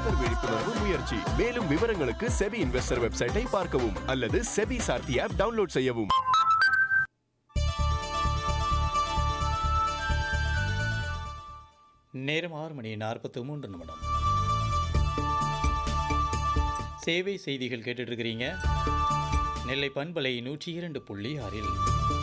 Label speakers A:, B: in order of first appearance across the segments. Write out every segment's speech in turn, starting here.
A: investor விழிப்புணர்வு முயற்சி மேலும் விவரங்களுக்கு செபி இன்வெஸ்டர் வெப்சைட்டை பார்க்கவும் அல்லது செபி சார்த்தி ஆப் டவுன்லோட் செய்யவும்
B: நேரம் ஆறு மணி நாற்பத்தி மூன்று நிமிடம் சேவை செய்திகள் கேட்டுட்டு இருக்கிறீங்க நெல்லை பண்பலை நூற்றி இரண்டு புள்ளி ஆறில்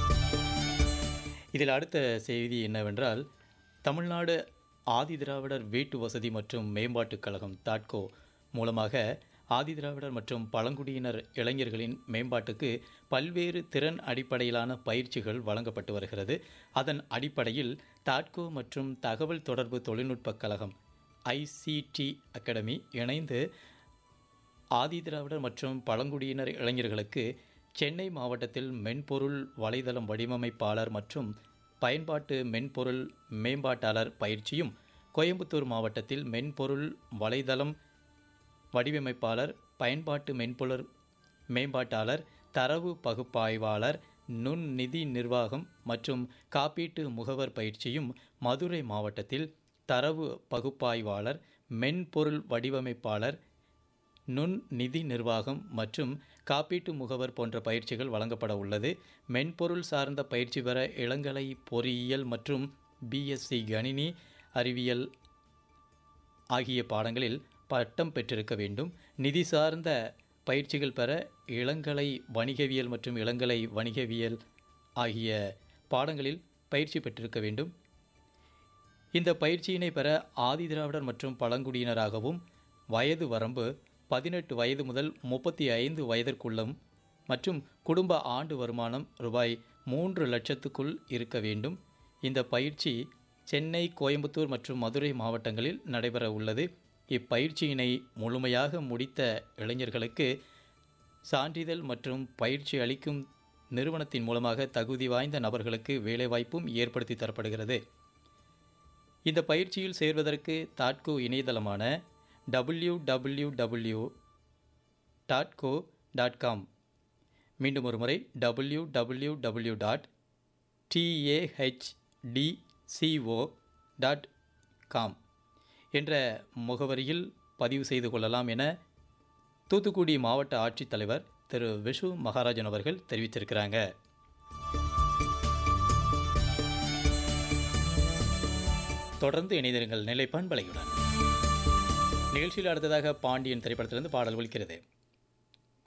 B: இதில் அடுத்த செய்தி என்னவென்றால் தமிழ்நாடு ஆதிதிராவிடர் வீட்டு வசதி மற்றும் மேம்பாட்டுக் கழகம் தாட்கோ மூலமாக ஆதிதிராவிடர் மற்றும் பழங்குடியினர் இளைஞர்களின் மேம்பாட்டுக்கு பல்வேறு திறன் அடிப்படையிலான பயிற்சிகள் வழங்கப்பட்டு வருகிறது அதன் அடிப்படையில் தாட்கோ மற்றும் தகவல் தொடர்பு தொழில்நுட்பக் கழகம் ஐசிடி அகாடமி இணைந்து ஆதிதிராவிடர் மற்றும் பழங்குடியினர் இளைஞர்களுக்கு சென்னை மாவட்டத்தில் மென்பொருள் வலைதளம் வடிவமைப்பாளர் மற்றும் பயன்பாட்டு மென்பொருள் மேம்பாட்டாளர் பயிற்சியும் கோயம்புத்தூர் மாவட்டத்தில் மென்பொருள் வலைதளம் வடிவமைப்பாளர் பயன்பாட்டு மென்பொருள் மேம்பாட்டாளர் தரவு பகுப்பாய்வாளர் நுண்நிதி நிர்வாகம் மற்றும் காப்பீட்டு முகவர் பயிற்சியும் மதுரை மாவட்டத்தில் தரவு பகுப்பாய்வாளர் மென்பொருள் வடிவமைப்பாளர் நுண் நிதி நிர்வாகம் மற்றும் காப்பீட்டு முகவர் போன்ற பயிற்சிகள் வழங்கப்பட உள்ளது மென்பொருள் சார்ந்த பயிற்சி பெற இளங்கலை பொறியியல் மற்றும் பிஎஸ்சி கணினி அறிவியல் ஆகிய பாடங்களில் பட்டம் பெற்றிருக்க வேண்டும் நிதி சார்ந்த பயிற்சிகள் பெற இளங்கலை வணிகவியல் மற்றும் இளங்கலை வணிகவியல் ஆகிய பாடங்களில் பயிற்சி பெற்றிருக்க வேண்டும் இந்த பயிற்சியினை பெற ஆதிதிராவிடர் மற்றும் பழங்குடியினராகவும் வயது வரம்பு பதினெட்டு வயது முதல் முப்பத்தி ஐந்து வயதிற்குள்ளும் மற்றும் குடும்ப ஆண்டு வருமானம் ரூபாய் மூன்று லட்சத்துக்குள் இருக்க வேண்டும் இந்த பயிற்சி சென்னை கோயம்புத்தூர் மற்றும் மதுரை மாவட்டங்களில் நடைபெற உள்ளது இப்பயிற்சியினை முழுமையாக முடித்த இளைஞர்களுக்கு சான்றிதழ் மற்றும் பயிற்சி அளிக்கும் நிறுவனத்தின் மூலமாக தகுதி வாய்ந்த நபர்களுக்கு வேலைவாய்ப்பும் ஏற்படுத்தி தரப்படுகிறது இந்த பயிற்சியில் சேர்வதற்கு தாட்கோ இணையதளமான W W W dot co dot com மீண்டும் ஒரு முறை W W W dot TAHDCO dot com என்ற முகவரியில் பதிவு செய்து கொள்ளலாம் என தூத்துக்குடி மாவட்ட ஆட்சித்தலைவர் திரு விஷு மகாராஜன் அவர்கள் தெரிவித்திருக்கிறாங்க தொடர்ந்து இணைந்திருங்கள் நிலை பண்பலையுடன் நிகழ்ச்சியில் அடுத்ததாக பாண்டியன் திரைப்படத்திலிருந்து பாடல் ஒலிக்கிறது